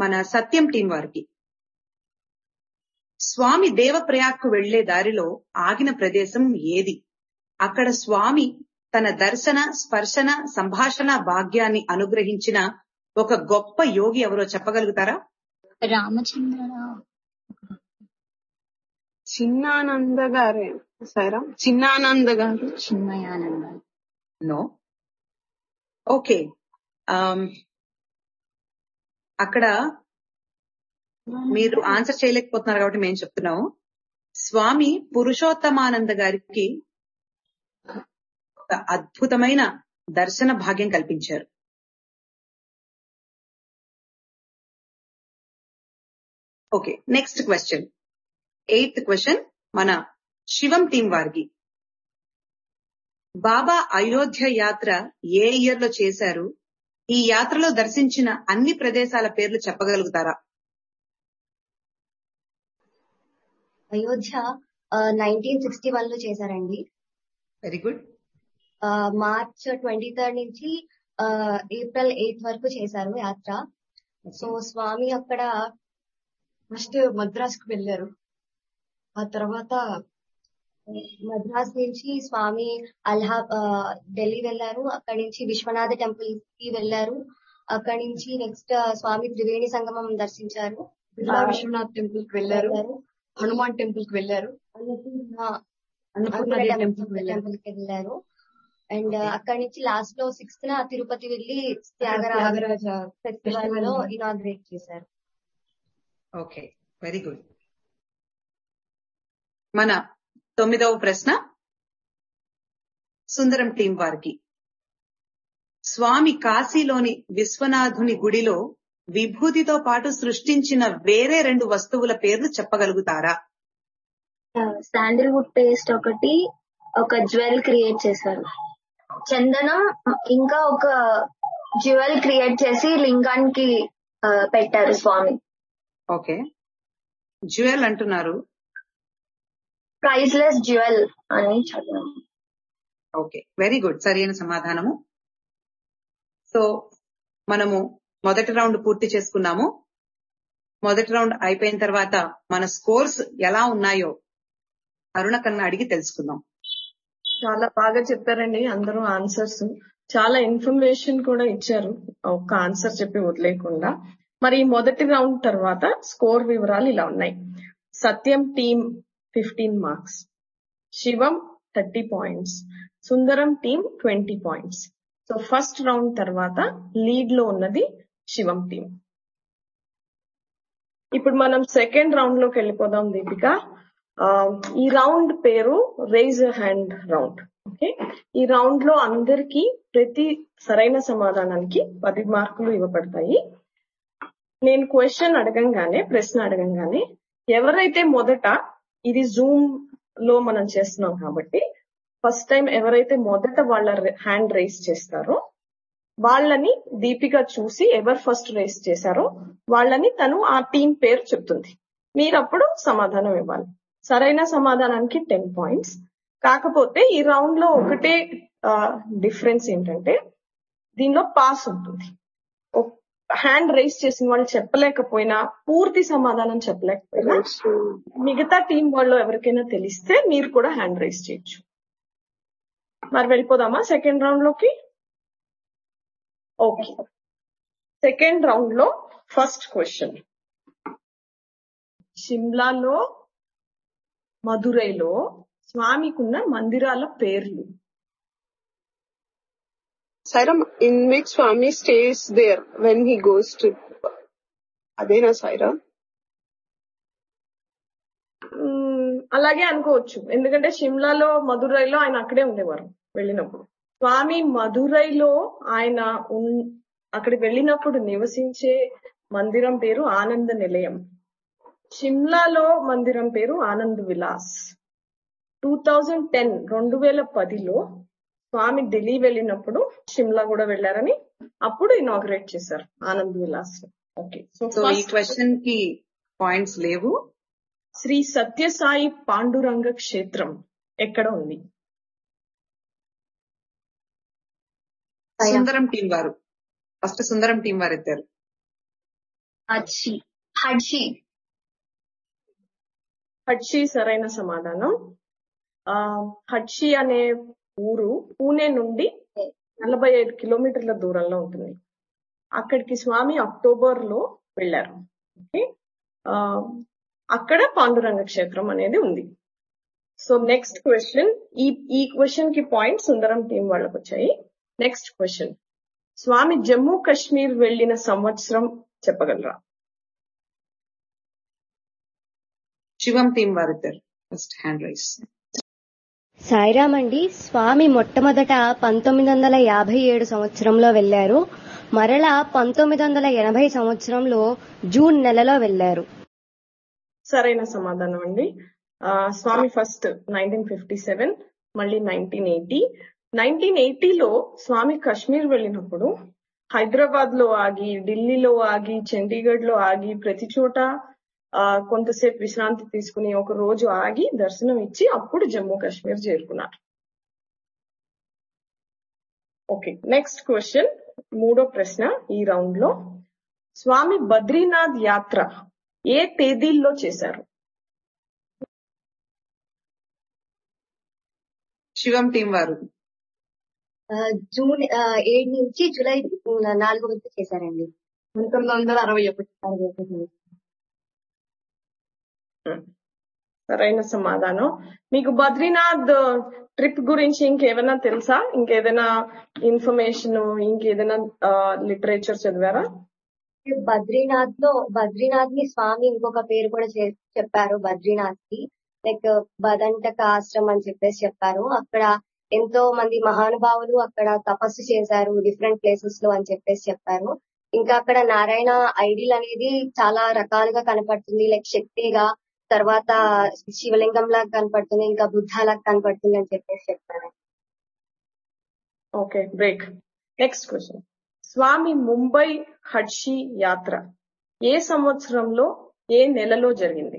మన సత్యం టీం వారికి స్వామి దేవప్రయాగ్కు వెళ్లే దారిలో ఆగిన ప్రదేశం ఏది అక్కడ స్వామి తన దర్శన స్పర్శన సంభాషణ భాగ్యాన్ని అనుగ్రహించిన ఒక గొప్ప యోగి ఎవరో చెప్పగలుగుతారా రామచంద్రరావు చిన్నానంద గారే సైరా చిన్నానంద గారు చిన్మయానంద నో ఓకే అక్కడ మీరు ఆన్సర్ చేయలేకపోతున్నారు కాబట్టి మేము చెప్తున్నాము స్వామి పురుషోత్తమానంద గారికి ఒక అద్భుతమైన దర్శన భాగ్యం కల్పించారు okay next question eighth question మన శివం టీం వారికి బాబా అయోధ్య యాత్ర ఏ ఇయర్ లో చేశారు ఈ యాత్రలో దర్శించిన అన్ని ప్రదేశాల పేర్లు చెప్పగలుగుతారా అయోధ్య నైన్టీన్ సిక్స్టీ వన్ లో చేశారండి very good March twenty third నుంచి ఏప్రిల్ ఎయిత్ వరకు చేశారు యాత్ర సో స్వామి అక్కడ ఫస్ట్ మద్రాస్ కు వెళ్ళారు ఆ తర్వాత మద్రాస్ నుంచి స్వామి అల్హా ఢిల్లీ వెళ్ళారు అక్కడి నుంచి విశ్వనాథ టెంపుల్ కి వెళ్ళారు అక్కడి నుంచి నెక్స్ట్ స్వామి త్రివేణి సంగమం దర్శించారు బిర్లా విశ్వనాథ్ టెంపుల్ కి వెళ్ళారు హనుమాన్ టెంపుల్ కి వెళ్ళారు అన్నపూర్ణ టెంపుల్ కి వెళ్ళారు టెంపుల్ కి వెళ్ళారు అండ్ అక్కడి నుంచి లాస్ట్ లో సిక్స్త్ న తిరుపతి వెళ్ళి త్యాగరాజ త్యాగరాజ ఫెస్టివల్ లో ఇనాగ్రేట్ చేశారు ఓకే వెరీ గుడ్ మన తొమ్మిదవ ప్రశ్న సుందరం టీం వారికి స్వామి కాశీలోని విశ్వనాథుని గుడిలో విభూతితో పాటు సృష్టించిన వేరే రెండు వస్తువుల పేర్లు చెప్పగలుగుతారా శాండిల్వుడ్ పేస్ట్ ఒకటి ఒక జ్యువెల్ క్రియేట్ చేశారు చందనం ఇంకా ఒక జ్యువెల్ క్రియేట్ చేసి లింగానికి ఆ, పెట్టారు స్వామి ఓకే జ్యువెల్ అంటున్నారు ప్రైజ్లెస్ జ్యువెల్ అని చదివాము ఓకే వెరీ గుడ్ సరైన సమాధానము సో మనము మొదటి రౌండ్ పూర్తి చేసుకున్నాము మొదటి రౌండ్ అయిపోయిన తర్వాత మన స్కోర్స్ ఎలా ఉన్నాయో అరుణ కన్నా అడిగి తెలుసుకుందాం చాలా బాగా చెప్పారండి అందరూ ఆన్సర్స్ చాలా ఇన్ఫర్మేషన్ కూడా ఇచ్చారు ఒక్క ఆన్సర్ చెప్పి వదిలేకుండా మరి ఈ మొదటి రౌండ్ తర్వాత స్కోర్ వివరాలు ఇలా ఉన్నాయి Satyam team fifteen marks Shivam thirty points Sundaram team twenty points so first round తర్వాత లీడ్ లో ఉన్నది శివం టీం ఇప్పుడు మనం సెకండ్ రౌండ్ లోకి వెళ్ళిపోదాం దీపిక ఆ, ఈ రౌండ్ పేరు రేజ్ హ్యాండ్ రౌండ్ ఓకే ఈ రౌండ్ లో అందరికీ ప్రతి సరైన సమాధానానికి పది మార్కులు ఇవ్వబడతాయి నేను క్వశ్చన్ అడగంగానే ప్రశ్న అడగంగానే ఎవరైతే మొదట ఇది జూమ్ లో మనం చేస్తున్నాం కాబట్టి ఫస్ట్ టైం ఎవరైతే మొదట వాళ్ళ హ్యాండ్ రైస్ చేస్తారో వాళ్ళని దీపిక చూసి ఎవరు ఫస్ట్ రేస్ చేశారో వాళ్ళని తను ఆ టీం పేరు చెప్తుంది మీరు అప్పుడు సమాధానం ఇవ్వాలి సరైన సమాధానానికి టెన్ పాయింట్స్ కాకపోతే ఈ రౌండ్ లో ఒకటే డిఫరెన్స్ ఏంటంటే దీనిలో పాస్ ఉంటుంది హ్యాండ్ రైస్ చేసిన వాళ్ళు చెప్పలేకపోయినా పూర్తి సమాధానం చెప్పలేకపోయినా మిగతా టీం వాళ్ళు ఎవరికైనా తెలిస్తే మీరు కూడా హ్యాండ్ రైస్ చేయొచ్చు మరి వెళ్ళిపోదామా సెకండ్ రౌండ్ లోకి ఓకే సెకండ్ రౌండ్ లో ఫస్ట్ క్వశ్చన్ షిమ్లాలో మదురైలో స్వామికున్న మందిరాల పేర్లు Sairam, in which Swami stays there when he goes to Adena Saira? మ్మ్, అలాగే అనుకోవచ్చు ఎందుకంటే షిమ్లాలో మదురైలో ఆయన అక్కడే ఉండేవారు వెళ్ళినప్పుడు స్వామి మదురైలో ఆయన ఉన్- అక్కడికి వెళ్ళినప్పుడు నివసించే మందిరం పేరు ఆనంద నిలయం షిమ్లాలో మందిరం పేరు Anand Vilas two thousand ten రెండు వేల పదిలో స్వామి ఢిల్లీ వెళ్ళినప్పుడు షిమ్లా కూడా వెళ్ళారని అప్పుడు ఇనాగ్రేట్ చేశారు Anand Vilas okay so so ఈ క్వశ్చన్ కి పాయింట్స్ లేవు శ్రీ సత్యసాయి పాండురంగ క్షేత్రం ఎక్కడ ఉంది సుందరం టీం వారు ఫస్ట్ సుందరం టీం వారు ఎత్తారు హడ్షి హడ్షి హడ్షి సరైన సమాధానం ఆ హడ్షి అనే ఊరు పూణే నుండి నలభై ఐదు కిలోమీటర్ల దూరంలో ఉంటుంది అక్కడికి స్వామి అక్టోబర్ లో వెళ్ళారు ఓకే ఆ అక్కడ పాండురంగ క్షేత్రం అనేది ఉంది సో నెక్స్ట్ క్వశ్చన్ ఈ ఈ క్వశ్చన్ కి పాయింట్ సుందరం టీం వాళ్ళకి వచ్చాయి నెక్స్ట్ క్వశ్చన్ స్వామి జమ్మూ కాశ్మీర్ వెళ్ళిన సంవత్సరం చెప్పగలరా శివం టీం వారిద్దరు ఫస్ట్ హ్యాండ్ రైస్ సాయిరామ్ అండి స్వామి మొట్టమొదట పంతొమ్మిది వందల యాభై ఏడు సంవత్సరంలో వెళ్లారు మరలా పంతొమ్మిది వందల ఎనభై సంవత్సరంలో జూన్ నెలలో వెళ్లారు సరైన సమాధానం అండి ఆ, Swami first nineteen fifty seven మళ్ళీ నైన్టీన్ ఎయిటీ నైన్టీన్ ఎయిటీలో స్వామి కాశ్మీర్ వెళ్ళినప్పుడు హైదరాబాద్ లో ఆగి ఢిల్లీలో ఆగి చండీగఢ్ లో ఆగి ప్రతి చోట ఆ, కొంతసేపు విశ్రాంతి తీసుకుని ఒక రోజు ఆగి దర్శనం ఇచ్చి అప్పుడు జమ్మూ కాశ్మీర్ చేరుకున్నారు ఓకే నెక్స్ట్ క్వశ్చన్ మూడో ప్రశ్న ఈ రౌండ్ లో స్వామి బద్రీనాథ్ యాత్ర ఏ తేదీల్లో చేశారు శివం టీం వారు ఆ, జూన్ ఆ, ఏడు నుంచి జూలై నాలుగు వరకు చేశారండి పంతొమ్మిది వందల అరవై ఒకటి సరైన సమాధానం మీకు బద్రీనాథ్ ట్రిప్ గురించి ఇంకేమైనా తెలుసా ఇంకేదైనా ఇన్ఫర్మేషన్ ఇంకేదైనా లిటరేచర్ చదివారా బద్రీనాథ్ లో బద్రీనాథ్ ని స్వామి ఇంకొక పేరు కూడా చే- చెప్పారు బద్రీనాథ్ కి లైక్ బదంటక ఆశ్రమం అని చెప్పేసి చెప్పారు అక్కడ ఎంతో మంది మహానుభావులు అక్కడ తపస్సు చేశారు డిఫరెంట్ ప్లేసెస్ లో అని చెప్పేసి చెప్పారు ఇంకా అక్కడ నారాయణ ఐడిల్ అనేది చాలా రకాలుగా కనపడుతుంది లైక్ శక్తిగా తర్వాత శివలింగం లాగా కనపడుతుంది ఇంకా బుద్ధ లాగా కనపడుతుంది అని చెప్పేసి చెప్పారు okay break next question Swami Mumbai Hadshi యాత్ర ఏ సంవత్సరంలో ఏ నెలలో జరిగింది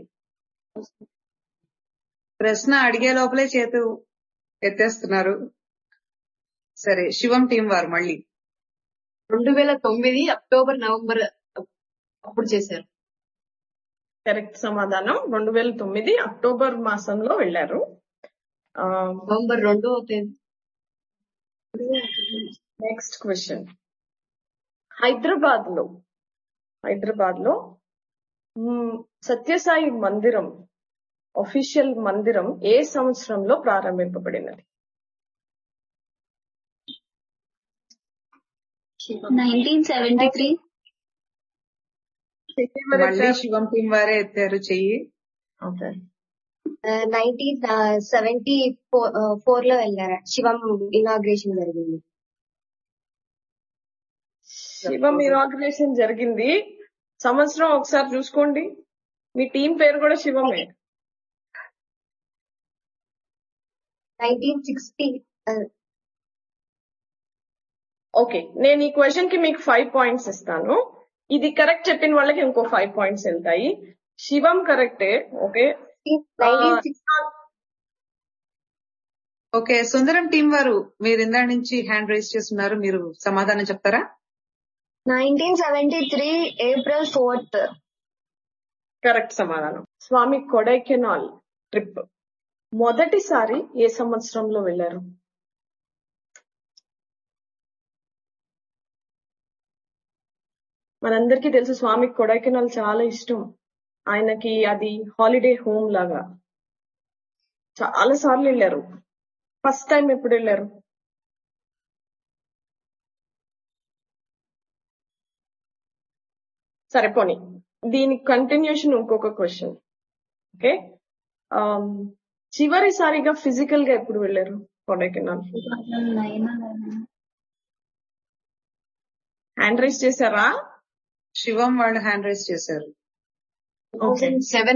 ప్రశ్న అడిగే లోపలే చేతు ఎత్తేస్తున్నారు సరే శివం టీం వారు మళ్ళీ రెండు వేల తొమ్మిది అక్టోబర్ నవంబర్ అప్పుడు చేశారు కరెక్ట్ సమాధానం రెండు వేల తొమ్మిది అక్టోబర్ మాసంలో వెళ్లారు ఆ, నవంబర్ రెండవ తేదీ నెక్స్ట్ క్వశ్చన్ హైదరాబాద్ లో హైదరాబాద్ లో మ్, సత్యసాయి మందిరం అఫీషియల్ మందిరం ఏ సంవత్సరంలో ప్రారంభింపబడినది నైన్టీన్ సెవెంటీ త్రీ మళ్ళీ శివం టీం వారే ఎత్తారు చెయ్యి ఓకే నైన్టీన్ సెవెంటీ ఫోర్ లో వెళ్ళారు శివం ఇనాగ్రేషన్ జరిగింది శివం ఇనాగ్రేషన్ జరిగింది సంవత్సరం ఒకసారి చూసుకోండి మీ టీం పేరు కూడా శివమే నైన్టీన్ సిక్స్టీ ఓకే నేను ఈ క్వశ్చన్ కి మీకు ఫైవ్ పాయింట్స్ ఇస్తాను ఇది కరెక్ట్ చెప్పిన వాళ్ళకి ఇంకో ఫైవ్ పాయింట్స్ వెళ్తాయి శివం కరెక్టే okay nineteen sixty okay Sundaram team వారు మీరు ఇందా నుంచి హ్యాండ్ రైజ్ చేస్తున్నారు మీరు సమాధానం చెప్తారా nineteen seventy three April fourth correct సమాధానం స్వామి కొడైకెనాల్ ట్రిప్ మొదటిసారి ఏ సంవత్సరంలో వెళ్లారు మనందరికీ తెలుసు స్వామి కొడైకెనాల్ చాలా ఇష్టం ఆయనకి అది హాలిడే హోమ్ లాగా చాలా సార్లు వెళ్ళారు ఫస్ట్ టైం ఎప్పుడు వెళ్ళారు సరే పోనీ దీని కంటిన్యూషన్ ఇంకొక క్వశ్చన్ ఓకే చివరిసారిగా ఫిజికల్ గా ఎప్పుడు వెళ్ళారు కొడైకెనాల్ హ్యాండ్ రైస్ చేశారా శివం వాళ్ళు హ్యాండ్ రైజ్ చేశారు ఓకే సెవెన్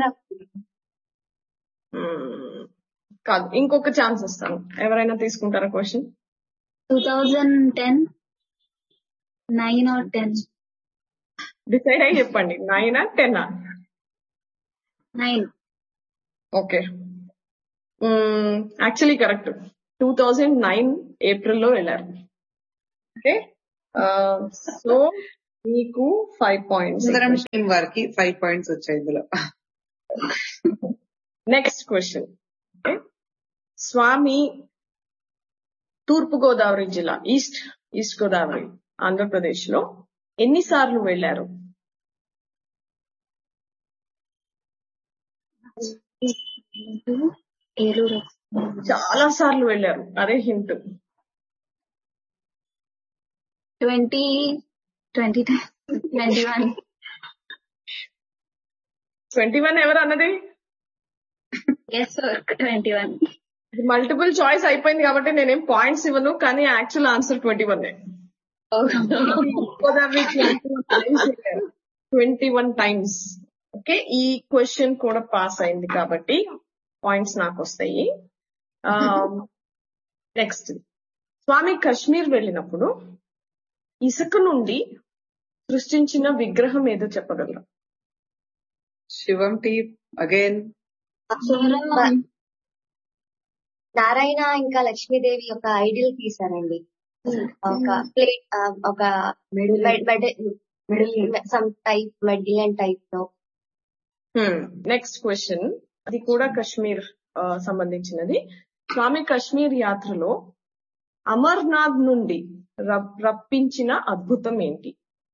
మ్మ్. కాదు ఇంకొక ఛాన్స్ ఇస్తాను ఎవరైనా తీసుకుంటారా question two thousand ten nine or ten decide అయ్యి చెప్పండి నైనా టెన్నా nine okay actually correct two thousand nine April లో వెళ్ళారు ఓకే సో మీకు ఫైవ్ పాయింట్స్ సుందరం టీం వారికి ఫైవ్ పాయింట్స్ వచ్చాయి ఇందులో నెక్స్ట్ క్వశ్చన్ స్వామి తూర్పు గోదావరి జిల్లా ఈస్ట్ ఈస్ట్ గోదావరి ఆంధ్రప్రదేశ్ లో ఎన్నిసార్లు వెళ్లారు ఏలూరు చాలా సార్లు వెళ్లారు అదే hint twenty twenty twenty one twenty one ఎవరు అన్నది yes twenty one multiple choice అయిపోయింది కాబట్టి నేనేం పాయింట్స్ ఇవ్వను కానీ actual answer twenty one Godavari twenty one times okay ఈ క్వశ్చన్ కూడా పాస్ అయింది కాబట్టి పాయింట్స్ నాకు వస్తాయి నెక్స్ట్ స్వామి కశ్మీర్ వెళ్ళినప్పుడు ఇసుక నుండి సృష్టించిన విగ్రహం ఏదో చెప్పగలరు శివం టీం అగైన్ నారాయణ ఇంకా లక్ష్మీదేవి యొక్క ఐడియల్ తీసారండి ఒక ప్లేట్ ఒక middle some type medallion type లో నెక్స్ట్ క్వశ్చన్ అది కూడా కశ్మీర్ ఆ, సంబంధించినది స్వామి కశ్మీర్ యాత్రలో అమర్నాథ్ నుండి రప్- రప్పించిన అద్భుతం ఏంటి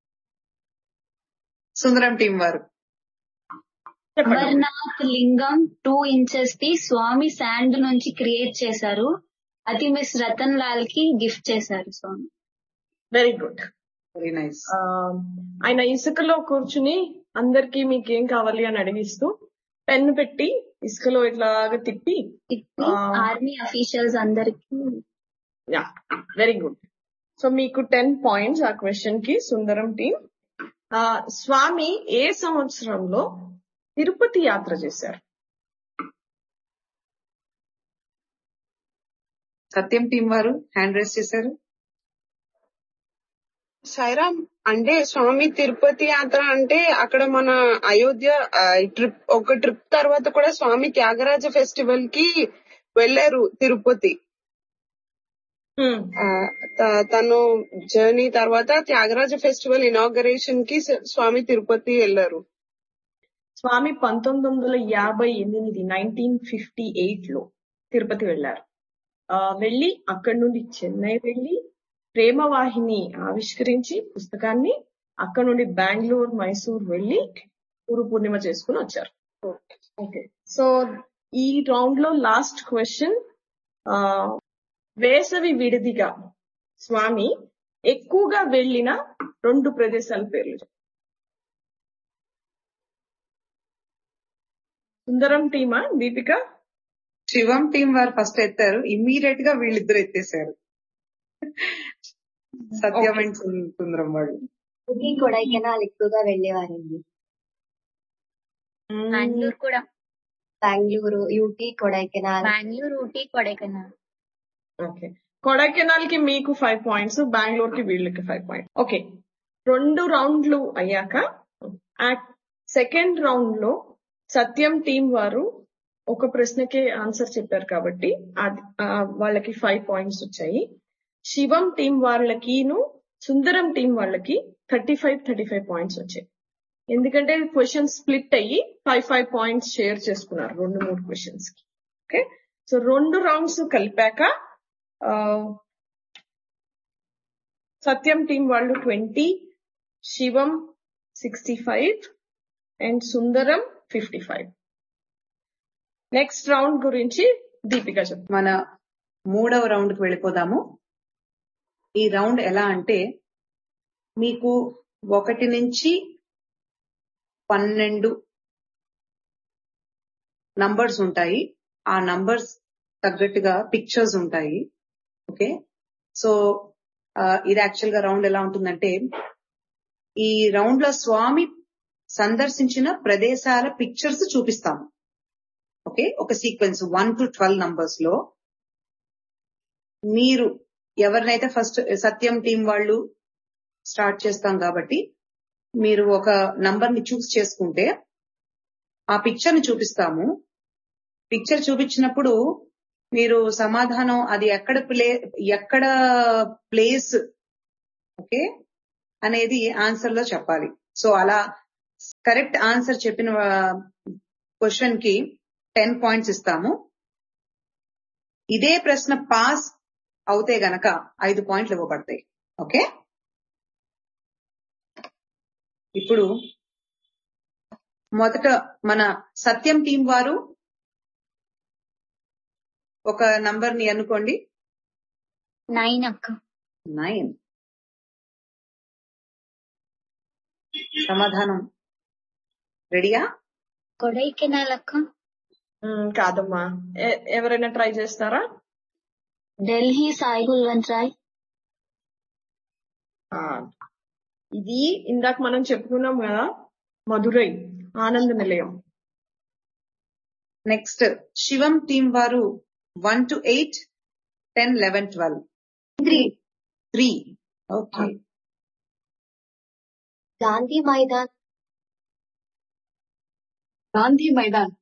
సుందరం టీం వారు చెప్పండి Amarnath lingam two inches the Swami sand నుంచి క్రియేట్ చేశారు అది మిస్ రతన్ లాల్ కి గిఫ్ట్ చేశారు Swami very good very nice ఆయన ఇసుకలో కూర్చుని అందరికి మీకేం కావాలి అని అడిగిస్తూ పెన్ను పెట్టి ఇసుకలో ఇట్లాగా తిప్పి తిప్పి ఆ. ఆర్మీ అఫీషియల్స్ అందరికి యా వెరీ గుడ్ సో మీకు టెన్ పాయింట్స్ ఆ క్వశ్చన్ కి సుందరం టీం స్వామి ఏ సంవత్సరంలో తిరుపతి యాత్ర చేశారు సత్యం టీం వారు హ్యాండ్ రైస్ చేశారు సాయిరామ్ అంటే స్వామి తిరుపతి యాత్ర అంటే అక్కడ మన అయోధ్య ట్రిప్ ఒక ట్రిప్ తర్వాత కూడా స్వామి త్యాగరాజ ఫెస్టివల్ కి వెళ్ళారు తిరుపతి Hmm. ఆ, త- తను జర్నీ తర్వాత త్యాగరాజ ఫెస్టివల్ ఇనాగరేషన్ కి స- స్వామి తిరుపతి వెళ్ళారు స్వామి పంతొమ్మిది వందల యాభై ఎనిమిది నైన్టీన్ ఫిఫ్టీ ఎయిట్ లో తిరుపతి వెళ్లారు ఆ, వెళ్లి అక్కడి నుండి చెన్నై వెళ్లి ప్రేమవాహిని ఆవిష్కరించి పుస్తకాన్ని అక్కడ నుండి బెంగళూరు మైసూర్ వెళ్లి గురు పూర్ణిమ చేసుకుని వచ్చారు ఓకే సో ఈ రౌండ్ లో లాస్ట్ క్వశ్చన్ వేసవి విడిదిగా స్వామి ఎక్కువగా వెళ్ళిన రెండు ప్రదేశాల పేర్లు చెప్పండి. సుందరం టీమా దీపిక శివం టీం వారు ఫస్ట్ ఎత్తారు ఇమ్మీడియట్ గా వీళ్ళిద్దరు ఎత్తేసారు సత్యం అండ్ సుం- సుందరం వాడు ఊటీ కొడైకెనాల్ ఎక్కువగా వెళ్ళేవారండి బెంగళూరు కూడా బెంగళూరు యూటీ కొడైకెనాల్ బెంగళూరు ఊటీ కొడైకెనాల్ ఓకే కొడైకెనాల్ కి మీకు ఫైవ్ పాయింట్స్ బెంగళూరు కి వీళ్ళకి ఫైవ్ పాయింట్స్ ఓకే రెండు రౌండ్లు అయ్యాక సెకండ్ రౌండ్ లో సత్యం టీం వారు ఒక ప్రశ్నకే ఆన్సర్ చెప్పారు కాబట్టి అది- ఆ, వాళ్ళకి ఫైవ్ పాయింట్స్ వచ్చాయి శివం టీం వాళ్ళకిను సుందరం టీం వాళ్ళకి thirty five thirty five points వచ్చాయి ఎందుకంటే క్వశ్చన్ స్ప్లిట్ అయ్యి ఫైవ్ ఫైవ్ పాయింట్స్ షేర్ చేసుకున్నారు రెండు మూడు క్వశ్చన్స్ కి ఓకే సో రెండు రౌండ్స్ కలిపాక ఆ, సత్యం టీం వాళ్ళు twenty Shivam sixty five and Sundaram fifty five next round గురించి దీపిక చెప్పు మన మూడవ రౌండ్ కి వెళ్ళిపోదాము ఈ రౌండ్ ఎలా అంటే మీకు ఒకటి నుంచి పన్నెండు నంబర్స్ ఉంటాయి ఆ నంబర్స్ తగ్గట్టుగా పిక్చర్స్ ఉంటాయి ఓకే సో ఆ, ఇది యాక్చువల్ గా రౌండ్ ఎలా ఉంటుందంటే ఈ రౌండ్ లో స్వామి సందర్శించిన ప్రదేశాల పిక్చర్స్ చూపిస్తాము ఓకే ఒక sequence one two twelve numbers లో మీరు ఎవరినైతే ఫస్ట్ సత్యం టీం వాళ్ళు స్టార్ట్ చేస్తాం కాబట్టి మీరు ఒక నంబర్ ని చూస్ చేసుకుంటే ఆ పిక్చర్ ని చూపిస్తాము పిక్చర్ చూపించినప్పుడు మీరు సమాధానం అది ఎక్కడ ప్లే ఎక్కడ ప్లేస్ ఓకే అనేది ఆన్సర్ లో చెప్పాలి సో అలా కరెక్ట్ ఆన్సర్ చెప్పిన క్వశ్చన్ కి టెన్ పాయింట్స్ ఇస్తాము ఇదే ప్రశ్న పాస్ అవుతే గనక ఐదు పాయింట్లు ఇవ్వబడతాయి ఓకే ఇప్పుడు మొదట మన సత్యం టీం వారు ఒక నంబర్ ని అనుకోండి నైన్ అక్క నైన్ సమాధానం రెడీయా కొడైకెనాల్ అక్క ఉమ్, కాదమ్మా ఎ- ఎవరైనా ట్రై చేస్తారా ఢిల్లీ సాయి కుల్వంత్ రాయ్ ఆ, ఇది ఇందాక మనం చెప్పుకున్నాం కదా మధురై ఆనంద నిలయం నెక్స్ట్ శివం టీం వారు one two eight ten eleven twelve three three okay Gandhi Maidan Gandhi Maidan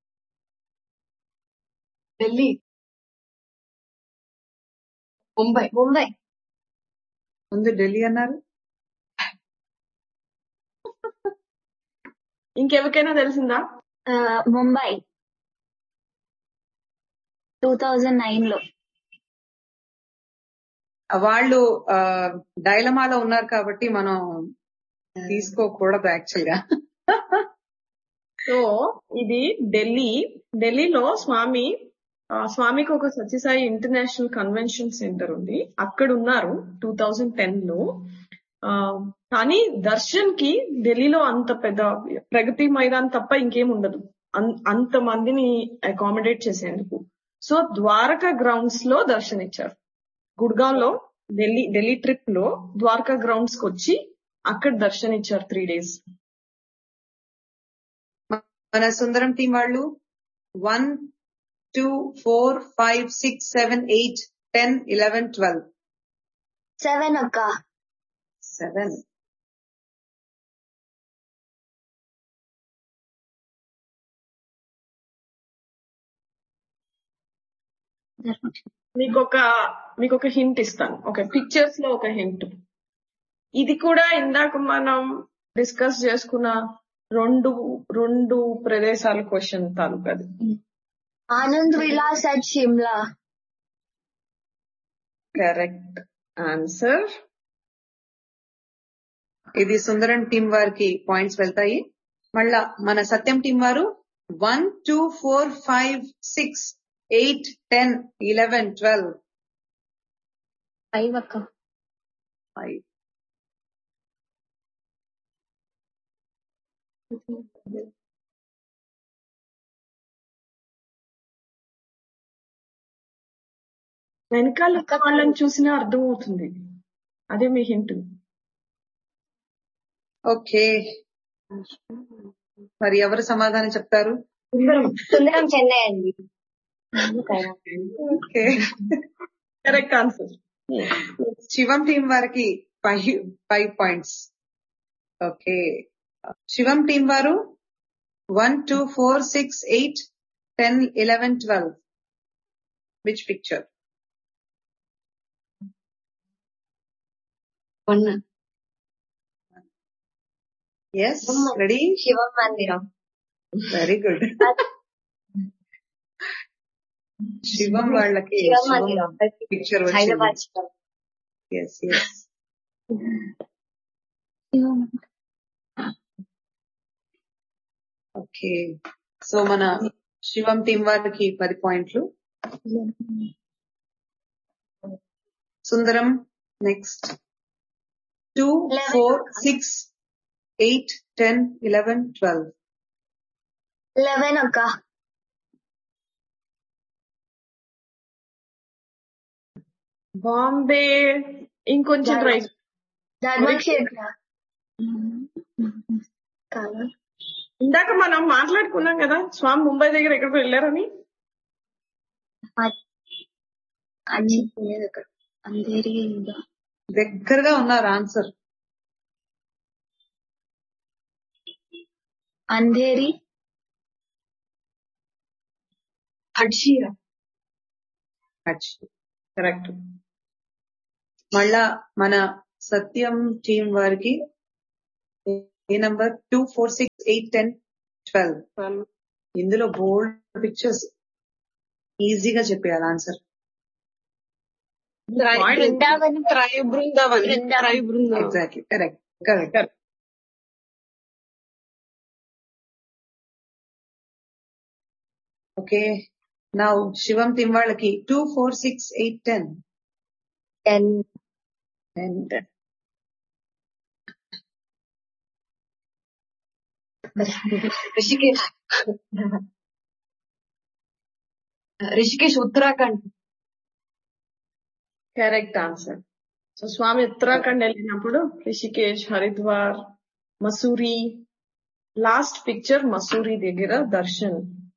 Delhi Mumbai Mumbai ముందు ఢిల్లీ అన్నారు ఇంకెవరికైనా తెలిసిందా ఆ, ముంబై టూ థౌజండ్ నైన్ లో వాళ్ళు డైలమాలో ఉన్నారు కాబట్టి మనం తీసుకోకూడదు యాక్చువల్ గా సో ఇది ఢిల్లీ ఢిల్లీలో స్వామి ఆ, స్వామికి ఒక సత్యసాయి ఇంటర్నేషనల్ కన్వెన్షన్ సెంటర్ ఉంది అక్కడ ఉన్నారు టూ థౌజండ్ టెన్ లో ఆ, కానీ దర్శన్ కి ఢిల్లీలో అంత పెద్ద ప్రగతి మైదాన్ తప్ప ఇంకేం ఉండదు అన్- అంత మందిని అకామిడేట్ చేసేందుకు సో ద్వారకా గ్రౌండ్స్ లో దర్శన్ ఇచ్చారు గుడ్గావ్ లో ఢిల్లీ ఢిల్లీ ట్రిప్ లో ద్వారకా గ్రౌండ్స్ కి వచ్చి అక్కడ దర్శన్ ఇచ్చారు త్రీ డేస్ మన సుందరం టీం వాళ్ళు one two four five six seven eight ten eleven twelve seven అక్క సెవెన్ మీకు ఒక మీకు ఒక హింట్ ఇస్తాను ఒక పిక్చర్స్ లో ఒక హింట్ ఇది కూడా ఇందాక మనం డిస్కస్ చేసుకున్న రెండు రెండు ప్రదేశాల క్వశ్చన్ తాలూకది Anand Vilas at Shimla correct answer ఇది సుందరం టీం వారికి పాయింట్స్ వెళ్తాయి మళ్ళా మన సత్యం టీం వారు one two four five six eight ten eleven twelve five అక్క ఫైవ్ వెనకాల ఉన్న వాళ్ళని చూసినా అర్థమవుతుంది అదే మీ హింట్ ఓకే మరి ఎవరు సమాధానం చెప్తారు సుందరం చెన్నై అండి okay correct answer Shivam team వారికి five five points okay Shivam team వారు one two four six eight ten eleven twelve which picture one yes ready Shiva Mandiram very good శివం వాళ్ళకి శివ మందిరం పిక్చర్ హైదరాబాద్ వచ్చింది Shivam. Yes yes okay so మన శివం టీం వారికి పది పాయింట్లు Sundaram next two Eleven. Four six eight ten eleven twelve eleven అక్క బాంబే ఇంకొంచెం try ధర్మక్షేత్ర కాదా ఇందాక మనం మాట్లాడుకున్నాం కదా స్వామి ముంబై దగ్గర ఎక్కడికి వెళ్ళారని అది లేదు అక్కడ అంధేరి ఇంకా దగ్గరగా ఉన్నారు ఆన్సర్ అంధేరి హడ్షియా హచ్ కరెక్ట్ మళ్ళా మన సత్యం టీం వారికి ఏ number two four six eight ten twelve ఇందులో బోల్డ్ పిక్చర్స్ ఈజీగా చెప్పేయాలి ఆన్సర్ బృందావనం త్రయ బృందావన్ బృందావన్. త్రయ Brindavan exactly correct correct okay నా శివం టీం వాళ్ళకి two four six eight ten ten and Rishikesh Rishikesh Uttarakhand correct answer so Swami Uttarakhand వెళ్ళినప్పుడు రిషికేష్ హరిద్వార్ మసూరి లాస్ట్ పిక్చర్ మసూరి దగ్గర దర్శన్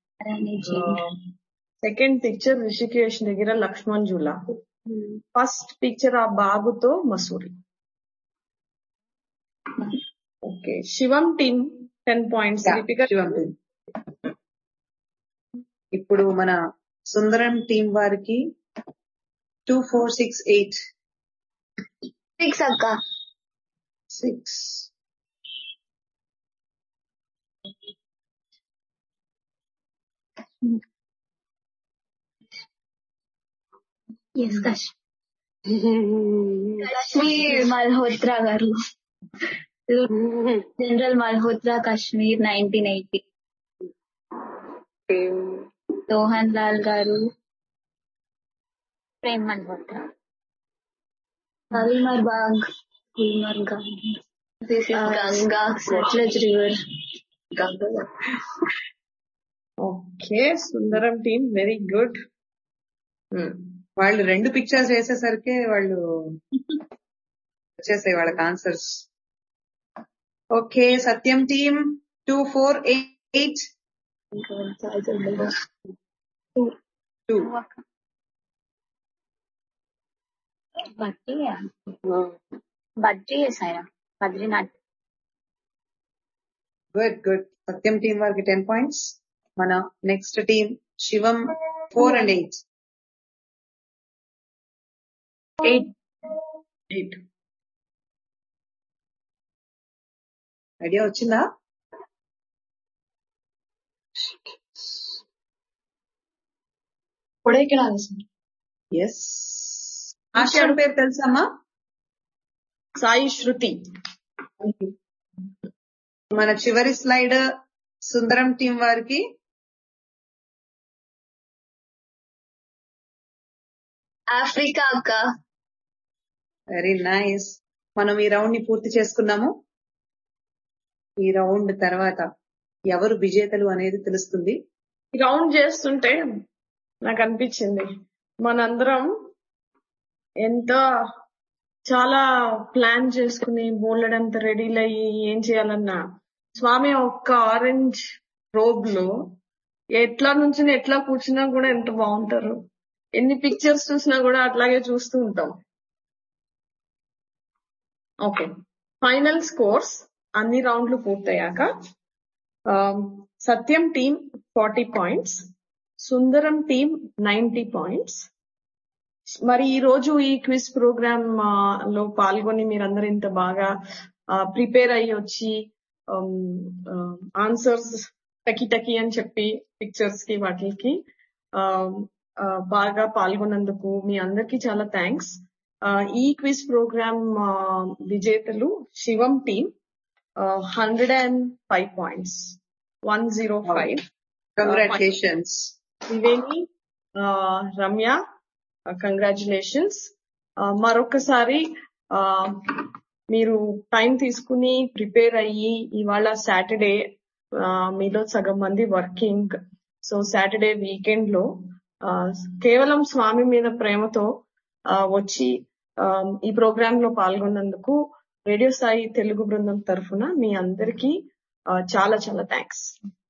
సెకండ్ పిక్చర్ రిషికేష్ దగ్గర లక్ష్మణ్ జూలా ఫస్ట్ పిక్చర్ ఆ బాబుతో Mussoorie okay Shivam team ten points Deepika Shivam team ఇప్పుడు మన సుందరం టీం వారికి two four six eight six అక్క సిక్స్ ఎస్ కాశ్మీర్ మల్హోత్రా గారు general Malhotra Kashmir nineteen eighty Rohan Lal గారు ప్రేమ్ మల్హోత్రా కల్మర్ బాగ్ Gulmarg Ganga Sutlej river okay Sundaram team very good వాళ్ళు రెండు పిక్చర్స్ వేసేసరికి వాళ్ళు వచ్చేసాయి వాళ్ళకి answers okay Satyam team two four eight two బట్టి బద్రీ చేశారా Badrinath good good Satyam team వారికి టెన్ పాయింట్స్ మన next team Shivam four and eight eight eight idea వచ్చిందా కొడైకెనాల్ సార్ ఎస్ ఆశ్రమం పేరు తెలుసమ్మా సాయి శృతి మన చివరి స్లైడ్ సుందరం టీం వారికి ఆఫ్రికా అక్క వెరీ నైస్ మనం ఈ రౌండ్ ని పూర్తి చేసుకున్నాము ఈ రౌండ్ తర్వాత ఎవరు విజేతలు అనేది తెలుస్తుంది రౌండ్ చేస్తుంటే నాకు అనిపించింది మనందరం ఎంత చాలా ప్లాన్ చేసుకుని బోలెడంత రెడీలు అయ్యి ఏం చేయాలన్నా స్వామి ఒక్క ఆరెంజ్ రోబ్ లో ఎట్లా నుంచి ఎట్లా కూర్చున్నా కూడా ఎంత బాగుంటారు ఎన్ని పిక్చర్స్ చూసినా కూడా అట్లాగే చూస్తూ ఉంటాం ఓకే ఫైనల్ స్కోర్స్ అన్ని రౌండ్లు పూర్తయ్యాక ఆ, Satyam team forty points Sundaram team ninety points మరి ఈ రోజు ఈ క్విజ్ ప్రోగ్రామ్ లో పాల్గొని మీరందరూ ఇంత బాగా ప్రిపేర్ అయ్యి వచ్చి ఆన్సర్స్ టకి టకి అని చెప్పి పిక్చర్స్ కి వాటికి బాగా పాల్గొన్నందుకు మీ అందరికీ చాలా థ్యాంక్స్ ఈ క్విజ్ ప్రోగ్రామ్ విజేతలు Shivam team hundred and five points one zero five congratulations Triveni ఆ, రమ్య కంగ్రాచులేషన్స్ మరొకసారి ఆ, మీరు టైం తీసుకుని ప్రిపేర్ అయ్యి ఇవాళ సాటర్డే మీలో సగం మంది వర్కింగ్ సో సాటర్డే వీకెండ్ లో ఆ, కేవలం స్వామి మీద ప్రేమతో ఆ, వచ్చి ఆ, ఈ ప్రోగ్రామ్ లో పాల్గొన్నందుకు రేడియో సాయి తెలుగు బృందం తరఫున మీ అందరికీ ఆ, చాలా చాలా థ్యాంక్స్